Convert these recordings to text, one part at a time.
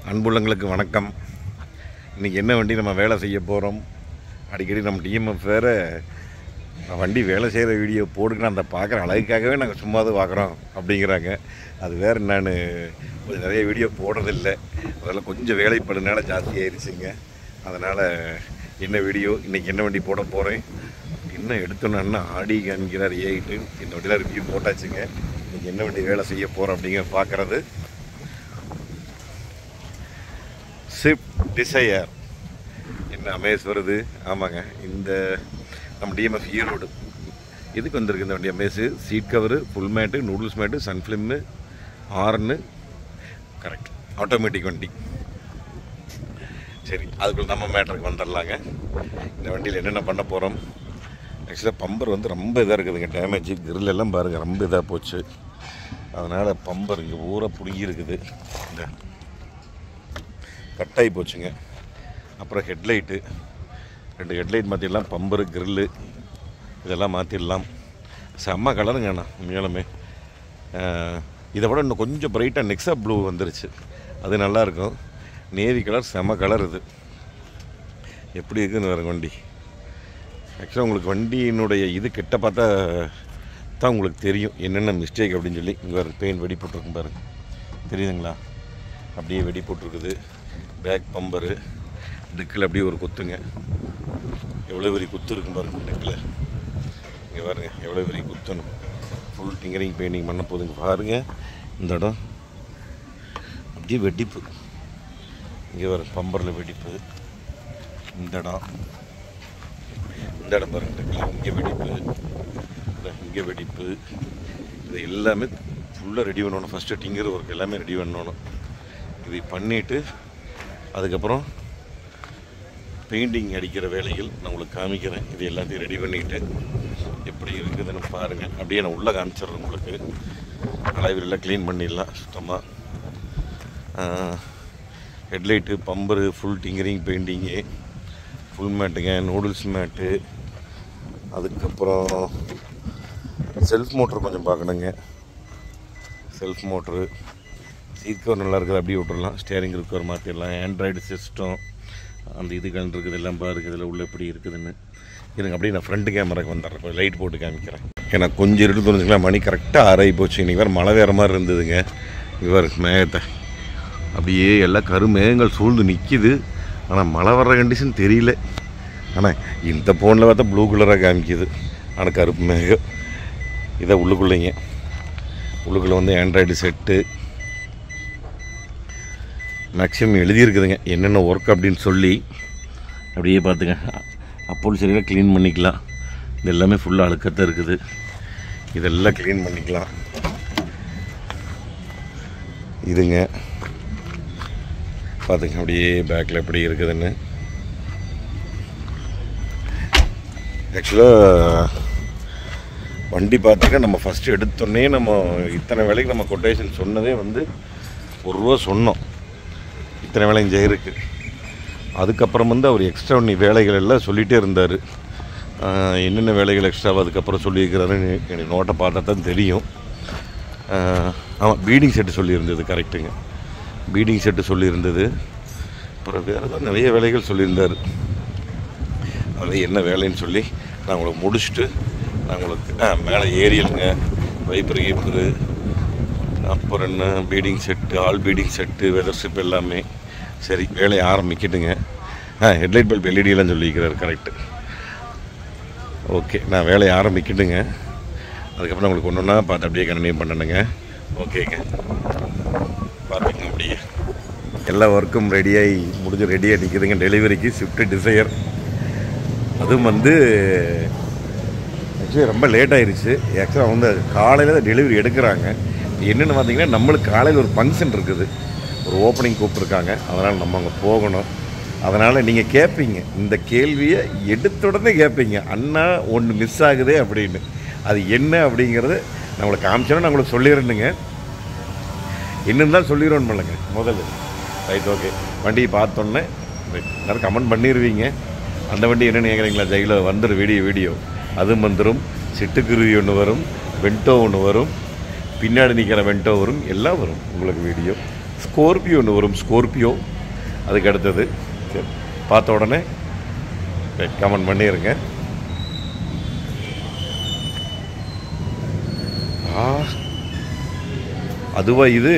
அன்புள்ளங்களுக்கு வணக்கம் இன்றைக்கி என்ன வண்டி நம்ம வேலை செய்ய போகிறோம் அடிக்கடி நம்ம டிஎம்எஃப் வேறு வண்டி வேலை செய்கிற வீடியோ போடுங்க அந்த பார்க்குற அழகுக்காகவே நாங்கள் சும்மா தான் பார்க்குறோம் அப்படிங்கிறாங்க அது வேறு நான் கொஞ்சம் நிறைய வீடியோ போடுறதில்ல அதெல்லாம் கொஞ்சம் வேலைப்படுனால ஜாஸ்தி ஆயிடுச்சுங்க அதனால் என்ன வீடியோ இன்றைக்கி என்ன வண்டி போட போகிறேன் என்ன எடுத்தோன்னா ஆடி காமிக்கிறார் ஏகிட்டு இந்த வண்டியில் ரிவ்யூ போட்டாச்சுங்க இன்றைக்கி என்ன வண்டி வேலை செய்ய போகிறோம் அப்படிங்கிற பார்க்குறது ஸ்விஃப்ட் டிசையர் என்ன அமேஸ் வருது ஆமாங்க இந்த நம்ம டிஎம்எஃப் ஈரோடு இதுக்கு வந்திருக்கு இந்த வண்டி Amaze seat cover full mat noodles mat sun film horn correct automatic வண்டி சரி அதுக்குள்ள நம்ம மேட்டருக்கு வந்துடலாங்க இந்த வண்டியில் என்னென்ன பண்ண போகிறோம் ஆக்சுவலாக பம்பர் வந்து ரொம்ப இதாக இருக்குதுங்க டேமேஜ் grill எல்லாம் பாருங்கள் ரொம்ப இதாக போச்சு அதனால் பம்பர் இங்கே ஊற பிடுங்கி இருக்குது இந்த கட்டாகி போச்சுங்க அப்புறம் ஹெட்லைட்டு ரெண்டு ஹெட்லைட் மாற்றிடலாம் பம்பரு கிரில்லு இதெல்லாம் மாற்றிடலாம் செம்ம கலருங்க அண்ணா உண்மையாலுமே அஹ், இதை விட இன்னும் கொஞ்சம் பிரைட்டாக நெக்ஸா ப்ளூ வந்துருச்சு அது நல்லாயிருக்கும் நேவி கலர் செம்ம கலர் இது எப்படி இருக்குன்னு வேறு வண்டி ஆக்சுவலாக உங்களுக்கு வண்டியினுடைய இது கிட்ட பார்த்தா தான் உங்களுக்கு தெரியும் என்னென்ன மிஸ்டேக் அப்படின்னு சொல்லி இங்கே வேறு பெயிண்ட் வெடி போட்டிருக்கும் பாருங்க தெரியுதுங்களா அப்படியே வெடி போட்டிருக்குது பேக் பம்பரு டிக்கில் அப்படியே ஒரு குத்துங்க எவ்வளோ பெரிய குத்து இருக்கும் பாருங்க டிக்கில் இங்கே பாருங்க எவ்வளோ பெரிய குத்தணும் ஃபுல் டிங்கரிங் பெயிண்டிங் பண்ண போதுங்க பாருங்க இந்த இடம் அப்படியே வெடிப்பு இங்கே வர பம்பரில் வெடிப்பு இந்த இடம் இந்த இடம் பாருங்க டிக்கில் இங்கே வெடிப்பு இந்த இங்கே வெடிப்பு இது எல்லாமே ஃபுல்லாக ரெடி பண்ணணும் ஃபஸ்ட்டு டிங்கர் ஒர்க் எல்லாமே ரெடி பண்ணணும் இது பண்ணிவிட்டு அதுக்கப்புறம் பெயிண்டிங் அடிக்கிற வேலைகள் நான் உங்களுக்கு காமிக்கிறேன் இது எல்லாத்தையும் ரெடி பண்ணிட்டு எப்படி இருக்குதுன்னு பாருங்கள் அப்படியே நான் உள்ளே காமிச்சிடுறேன் உங்களுக்கு அளவில்லாம் க்ளீன் பண்ணிடலாம் சுத்தமாக headlight bumper full tinkering painting full மேட்டுங்க நூடுல்ஸ் மேட்டு அதுக்கப்புறம் செல்ஃப் மோட்ரு கொஞ்சம் பார்க்கணுங்க செல்ஃப் மோட்ரு சீட் கவர் நல்லா இருக்குது அப்படியே விட்டுறலாம் ஸ்டேரிங் இருக்கவர் மாற்றிடலாம் ஆண்ட்ராய்டு சிஸ்டம் அந்த இது கண்டு இருக்குது எல்லாம் பாருங்க இதில் உள்ள எப்படி இருக்குதுன்னு இருங்க அப்படியே நான் ஃப்ரண்ட் கேமராக்கு வந்துடுறேன் கொஞ்சம் லைட் போட்டு காமிக்கிறேன் ஏன்னா கொஞ்சம் இருட்டு தோணுச்சுங்களா மணி கரெக்டாக ஆறாயி போச்சு இன்றைக்கி வேறு மழை வேறு மாதிரி இருந்ததுங்க இவர் மேகத்தை அப்படியே எல்லாம் கருமேகங்கள் சூழ்ந்து நிற்கிது ஆனால் மழை வர்ற கண்டிஷன் தெரியல ஆனால் இந்த ஃபோனில் பார்த்தா ப்ளூ கலராக காமிக்குது ஆனால் கருப்பு மேகம் இதை உள்ளுக்குள்ளேங்க உள்ளுக்குள்ளே வந்து ஆண்ட்ராய்டு செட்டு மேக்ஸிமம் எழுதியிருக்குதுங்க என்னென்ன ஒர்க் அப்படின்னு சொல்லி அப்படியே பார்த்துங்க அப்போது சரியாக க்ளீன் பண்ணிக்கலாம் இது எல்லாமே ஃபுல்லாக அழுக்கத்தான் இருக்குது இதெல்லாம் க்ளீன் பண்ணிக்கலாம் இதுங்க பார்த்துங்க அப்படியே பேக்கில் எப்படி இருக்குதுன்னு ஆக்சுவலாக வண்டி பார்த்துக்க நம்ம ஃபஸ்ட்டு எடுத்தோடனே நம்ம இத்தனை வேலைக்கு நம்ம கொட்டேஷன் சொன்னதே வந்து ஒரு ரூபா சொன்னோம் இத்தனை வேலைங்க செய்கிறதுக்கு அதுக்கப்புறம் வந்து அவர் எக்ஸ்ட்ரா நீ வேலைகள் எல்லாம் சொல்லிகிட்டே இருந்தார் என்னென்ன வேலைகள் எக்ஸ்ட்ராவாக அதுக்கப்புறம் சொல்லியிருக்கிறாருன்னு எனக்கு நோட்டை பார்த்தா தான் தெரியும் ஆமாம் பீடிங் செட்டு சொல்லியிருந்தது கரெக்டுங்க பீடிங் செட்டு சொல்லியிருந்தது அப்புறம் வேறு ஏதாவது நிறைய வேலைகள் சொல்லியிருந்தார் அது என்ன வேலைன்னு சொல்லி நான் உங்களுக்கு முடிச்சுட்டு நான் உங்களுக்கு ஆ மேலே ஏரியலுங்க வைப்பர் கீப்பரு அப்புறம் என்ன beading set all beading set weather strip எல்லாமே சரி வேலையை ஆரம்பிக்கட்டுங்க ஆ ஹெட்லைட் பல்ப் எல்இடியெல்லாம் சொல்லியிருக்கிறார் கரெக்டு ஓகே நான் வேலையை ஆரம்பிக்கட்டுங்க அதுக்கப்புறம் உங்களுக்கு ஒன்று ஒன்றா பார்த்து அப்படியே கண்டினியூ பண்ணணுங்க ஓகேங்க பார்த்துங்க அப்படியே எல்லா ஒர்க்கும் ரெடியாகி முடிஞ்சு ரெடியாக நிற்கிதுங்க டெலிவரிக்கு ஸ்விஃப்ட் டிசையர் அதுவும் வந்து ஆக்சுவலி ரொம்ப லேட் ஆயிருச்சு ஆக்சுவலாக வந்து காலையில் தான் டெலிவரி எடுக்கிறாங்க என்னென்னு பார்த்தீங்கன்னா நம்மளுக்கு காலையில் ஒரு ஃபங்க்ஷன் இருக்குது ஒரு ஓப்பனிங் கூப்பிட்ருக்காங்க அதனால் நம்ம அங்கே போகணும் அதனால் நீங்கள் கேட்பீங்க இந்த கேள்வியை எடுத்த உடனே கேட்பீங்க அண்ணா ஒன்று மிஸ் ஆகுதே அப்படின்னு அது என்ன அப்படிங்கிறது நம்மளுக்கு காமிச்சோன்னா நான் உங்களுக்கு சொல்லிடுறேனுங்க இன்னும் தான் சொல்லிடுவோம் பண்ணுங்க முதல்ல ரைட் ஓகே வண்டியை பார்த்தோன்னே எல்லாரும் கமெண்ட் பண்ணிடுவீங்க அந்த வண்டி என்னென்னு கேட்குறீங்களா ஜெயில வந்துடும் வீடியோ வீடியோ அதுவும் வந்துடும் சிட்டுக்குருவி ஒன்று வரும் வெண்டோ ஒன்று வரும் பின்னாடி நிற்கிற வெண்டோ வரும் எல்லாம் வரும் உங்களுக்கு வீடியோ ஸ்கோர்பியோ ஒன்று வரும் ஸ்கோர்பியோ அதுக்கு அடுத்தது சரி பார்த்த உடனே கமெண்ட் பண்ணிடுங்க ஆ அதுவா இது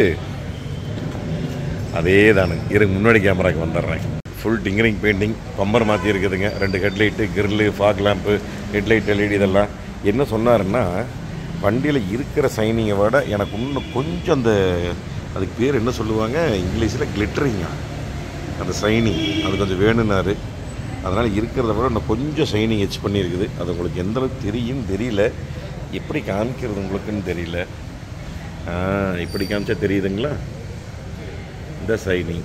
அதே தானுங்க இருங்க முன்னாடி கேமராக்கு வந்துடுறேன் ஃபுல் டிங்கரிங் பெயிண்டிங் பம்பர் மாற்றி இருக்குதுங்க ரெண்டு headlight grill fog lamp headlight LED இதெல்லாம் என்ன சொன்னாருன்னா வண்டியில் இருக்கிற சைனிங்கை விட எனக்கு இன்னும் கொஞ்சம் அந்த அதுக்கு பேர் என்ன சொல்லுவாங்க இங்கிலீஷில் கிளிட்டரிங்கா அந்த சைனிங் அது கொஞ்சம் வேணும்னாரு அதனால் இருக்கிறத விட இன்னும் கொஞ்சம் சைனிங் எச் பண்ணியிருக்குது அது உங்களுக்கு எந்த அளவுக்கு தெரியும் தெரியல எப்படி காமிக்கிறது உங்களுக்குன்னு தெரியல ஆ, இப்படி காமிச்சா தெரியுதுங்களா இந்த சைனிங்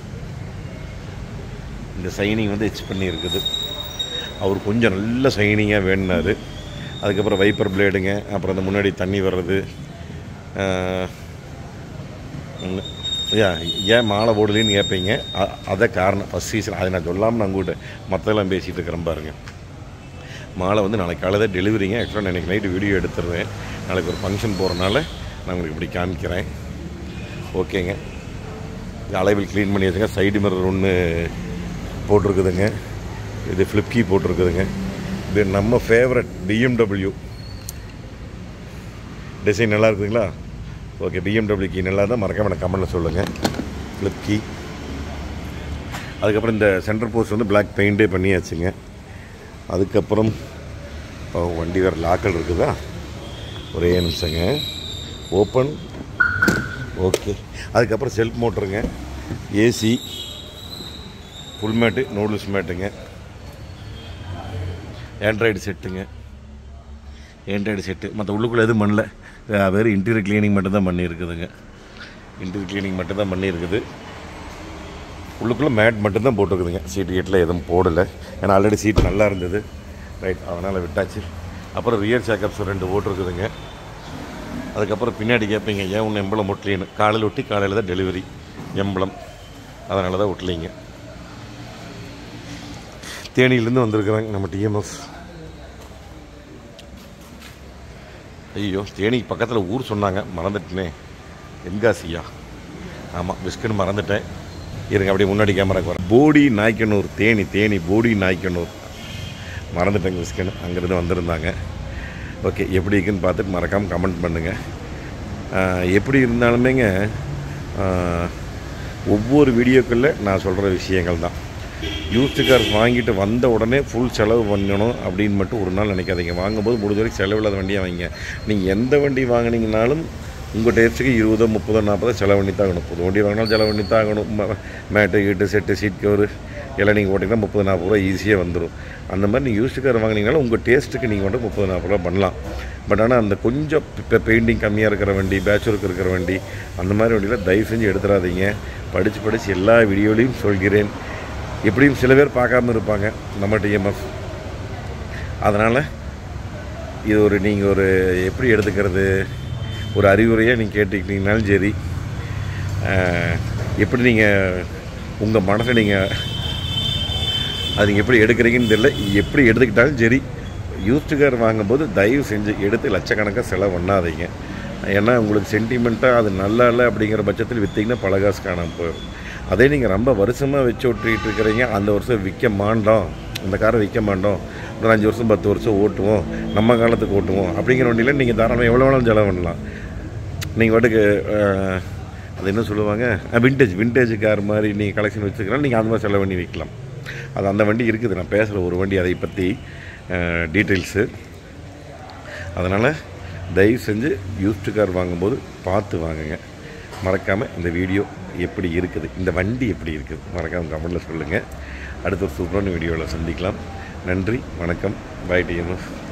இந்த சைனிங் வந்து எச் பண்ணி இருக்குது அவர் கொஞ்சம் நல்ல சைனிங்காக வேணுனாரு அதுக்கப்புறம் வைப்பர் பிளேடுங்க அப்புறம் அந்த முன்னாடி தண்ணி வர்றது ஆஹ், உம், ஐயா ஏன் மாலை போடலன்னு கேட்பீங்க அ- அதை காரணம் ஃபஸ்ட் சீசன் அதை நான் சொல்லாமல் நான் உங்கள்கிட்ட மற்றெல்லாம் பேசிகிட்டு இருக்கிறேன் பாருங்க மாலை வந்து நாளைக்கு காலையில் டெலிவரிங்க ஆக்சுவலாக நான் நைட்டு வீடியோ எடுத்துடுறேன் நாளைக்கு ஒரு ஃபங்க்ஷன் போகிறனால நான் உங்களுக்கு இப்படி காமிக்கிறேன் ஓகேங்க இது அளவில் க்ளீன் பண்ணி வச்சுங்க சைடு மிரர் ஒன்று போட்டிருக்குதுங்க இது ஃப்ளிப்கி போட்டிருக்குதுங்க இது நம்ம ஃபேவரட் பிஎம்டபிள்யூ டிசைன் நல்லா இருக்குதுங்களா ஓகே பிஎம்டபிள்யூ கீ நல்லா தான் மறக்காம எனக்கு கமெண்ட்டில் சொல்லுங்கள் ஃப்ளிப்கி அதுக்கப்புறம் இந்த சென்டர் போஸ்ட் வந்து பிளாக் பெயிண்டே பண்ணியாச்சுங்க அதுக்கப்புறம் இப்போ வண்டி வேறு லாக்கல் இருக்குதா ஒரே நிமிஷங்க ஓப்பன் ஓகே அதுக்கப்புறம் செல்ஃப் மோட்டருங்க ஏசி ஃபுல் மேட்டு நூடுல்ஸ் மேட்டுங்க ஆண்ட்ராய்டு செட்டுங்க ஆண்ட்ராய்டு செட்டு மற்ற உள்ளுக்குள்ளே எதுவும் பண்ணல வே- வெறும் இன்டீரியர் க்ளீனிங் மட்டும் தான் பண்ணியிருக்குதுங்க இன்டீரியர் க்ளீனிங் மட்டும் தான் பண்ணியிருக்குது உள்ளுக்குள்ளே மேட் மட்டும்தான் போட்டிருக்குதுங்க சீட் கீட்டில் எதுவும் போடலை ஏன்னா ஆல்ரெடி சீட் நல்லா இருந்தது ரைட் அதனால் விட்டாச்சு அப்புறம் ரியர் சேக்கப்ஸ் ரெண்டு போட்டிருக்குதுங்க அதுக்கப்புறம் பின்னாடி கேட்பீங்க ஏன் ஒன்று எம்பளம் ஒட்டலின்னு காலையில் ஒட்டி காலையில் தான் டெலிவரி எம்பளம் அதனால தான் ஒட்டலிங்க தேனியிலேருந்து வந்திருக்கிறாங்க நம்ம டிஎம்எஃப் ஐயோ தேனிக்கு பக்கத்தில் ஊர் சொன்னாங்க மறந்துட்டேனே தென்காசியா ஆமாம் பிஸ்கட் மறந்துட்டேன் இருங்க அப்படியே முன்னாடி கேமராக்கு வரேன் போடி நாய்க்கனூர் தேனி தேனி போடி நாய்க்கனூர் மறந்துட்டேங்க பிஸ்கட் அங்கேருந்து வந்திருந்தாங்க ஓகே எப்படி இருக்குன்னு பார்த்துட்டு மறக்காமல் கமெண்ட் பண்ணுங்கள் ஆஹ், எப்படி இருந்தாலுமேங்க ஆஹ், ஒவ்வொரு வீடியோக்களில் நான் சொல்கிற விஷயங்கள் தான் யூஸ்டு கார் வாங்கிட்டு வந்த உடனே ஃபுல் செலவு பண்ணணும் அப்படின்னு மட்டும் ஒரு நாள் நினைக்காதீங்க வாங்கும்போது முடிஞ்ச வரைக்கும் செலவில்லாத வண்டியாக வாங்கிங்க நீங்கள் எந்த வண்டி வாங்குனீங்கனாலும் உங்கள் டேஸ்ட்டுக்கு இருபதோ முப்பதோ நாற்பதோ செலவு பண்ணி தாங்கணும் புது வண்டி வாங்கினாலும் செலவு பண்ணி தாங்கணும் ம- மேட்டு கீட்டு செட்டு சீட் கவர் எல்லாம் நீங்கள் ஓட்டிங்கன்னா முப்பது நாற்பது ரூபா ஈஸியாக வந்துடும் அந்த மாதிரி நீங்கள் யூஸ்டு கார் வாங்கினீங்கனாலும் உங்கள் டேஸ்ட்டுக்கு நீங்கள் வந்து முப்பது நாற்பது ரூபா பண்ணலாம் பட் ஆனால் அந்த கொஞ்சம் இப்போ பெயிண்டிங் கம்மியாக இருக்கிற வண்டி பேச்சுவருக்கு இருக்கிற வண்டி அந்த மாதிரி வண்டியில் தயவு செஞ்சு எடுத்துடாதீங்க படித்து படித்து எல்லா வீடியோலையும் சொல்கிறேன் எப்படியும் சில பேர் பார்க்காம இருப்பாங்க நம்ம டிஎம்எஃப் அதனால் இது ஒரு நீங்கள் ஒரு எப்படி எடுத்துக்கிறது ஒரு அறிவுரையாக நீங்கள் கேட்டுக்கிட்டீங்கனாலும் சரி அஹ், எப்படி நீங்கள் உங்கள் மனசை நீங்கள் அது நீங்கள் எப்படி எடுக்கிறீங்கன்னு தெரியல எப்படி எடுத்துக்கிட்டாலும் சரி யூஸ்டு கார் வாங்கும்போது தயவு செஞ்சு எடுத்து லட்சக்கணக்காக செலவு பண்ணாதீங்க ஏன்னா உங்களுக்கு சென்டிமெண்ட்டாக அது நல்லா இல்லை அப்படிங்கிற பட்சத்தில் விற்றீங்கன்னா பல காசு காணாமல் போயிடும் அதே நீங்கள் ரொம்ப வருஷமாக வச்சு ஓட்டிகிட்டு இருக்கிறீங்க அந்த வருஷம் விற்க மாட்டோம் அந்த காரை விற்க மாட்டோம் ஒரு அஞ்சு வருஷம் பத்து வருஷம் ஓட்டுவோம் நம்ம காலத்துக்கு ஓட்டுவோம் அப்படிங்கிற வண்டியில் நீங்கள் தாராளமாக எவ்வளோ வேணாலும் செலவு பண்ணலாம் நீங்கள் பாட்டுக்கு அஹ், அது என்ன சொல்லுவாங்க விண்டேஜ் விண்டேஜ் கார் மாதிரி நீங்கள் கலெக்ஷன் வச்சுக்கலாம் நீங்கள் அந்த மாதிரி செலவு பண்ணி விற்கலாம் அது அந்த வண்டி இருக்குது நான் பேசுகிற ஒரு வண்டி அதை பற்றி டீட்டெயில்ஸு அதனால் தயவு செஞ்சு யூஸ்டு கார் வாங்கும்போது பார்த்து வாங்குங்க மறக்காமல் இந்த வீடியோ எப்படி இருக்குது இந்த வண்டி எப்படி இருக்குது மறக்காமல் கமெண்டில் சொல்லுங்கள் அடுத்த ஒரு சூப்பரான வீடியோவில் சந்திக்கலாம் நன்றி வணக்கம் பை டிஎம்எஃப்